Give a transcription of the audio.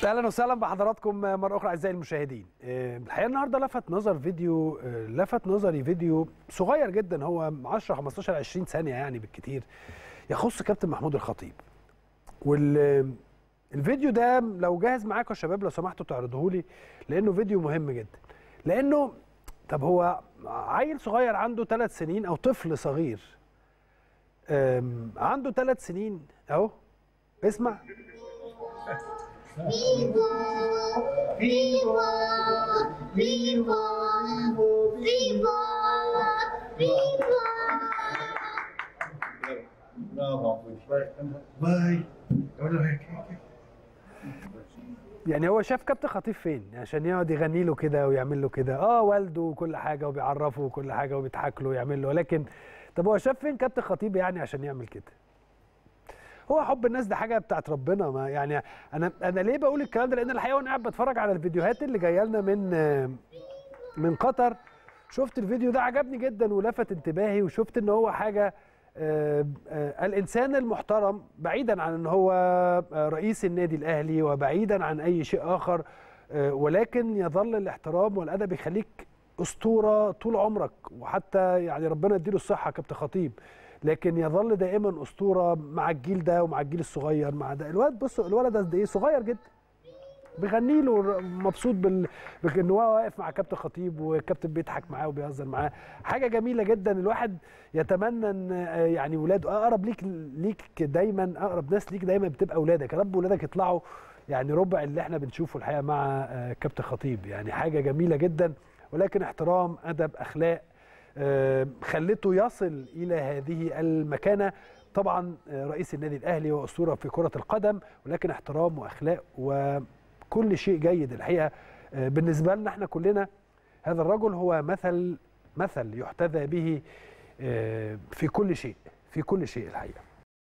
اهلا وسهلا بحضراتكم مره اخرى اعزائي المشاهدين آه، الحقيقه النهارده لفت نظر فيديو آه، لفت نظري فيديو صغير جدا هو 10 15 20 ثانيه يعني بالكتير يخص كابتن محمود الخطيب والفيديو ده لو جاهز معاكم يا شباب لو سمحتوا تعرضوه لي لانه فيديو مهم جدا لانه طب هو عيل صغير عنده ثلاث سنين او طفل صغير آم، عنده ثلاث سنين اهو اسمع Viva! Viva! Viva! Viva! Viva! Bravo, باي اقول له هيك هيك يعني هو شاف كابتن خطيب فين عشان يقعد يغني له كده ويعمل له كده اه والده وكل حاجه وبيعرفه وكل حاجه وبيضحك له ويعمل له ولكن طب هو شاف فين كابتن خطيب يعني عشان يعمل كده هو حب الناس دي حاجه بتاعت ربنا ما يعني انا انا ليه بقول الكلام ده لان الحقيقه وانا قاعد بتفرج على الفيديوهات اللي جايه لنا من من قطر شفت الفيديو ده عجبني جدا ولفت انتباهي وشفت ان هو حاجه آه، آه، الانسان المحترم بعيدا عن ان هو آه، رئيس النادي الاهلي وبعيدا عن اي شيء اخر آه، ولكن يظل الاحترام والادب يخليك اسطوره طول عمرك وحتى يعني ربنا يديله الصحه كابتن خطيب لكن يظل دائما اسطوره مع الجيل ده ومع الجيل الصغير مع ده الولد بصوا الولد ده قد ايه صغير جدا بيغني له مبسوط بال بان هو واقف مع كابتن خطيب والكابتن بيضحك معاه وبيهزر معاه حاجه جميله جدا الواحد يتمنى ان آه، يعني ولاده اقرب ليك ليك دايما اقرب ناس ليك دايما بتبقى اولادك يا رب ولادك يطلعوا يعني ربع اللي احنا بنشوفه الحقيقه مع آه، كابتن خطيب يعني حاجه جميله جدا ولكن احترام ادب اخلاق آه، خلته يصل الى هذه المكانه طبعا آه، رئيس النادي الاهلي واسطوره في كره القدم ولكن احترام واخلاق وكل شيء جيد الحقيقه آه، بالنسبه لنا احنا كلنا هذا الرجل هو مثل مثل يحتذى به آه، في كل شيء في كل شيء الحقيقه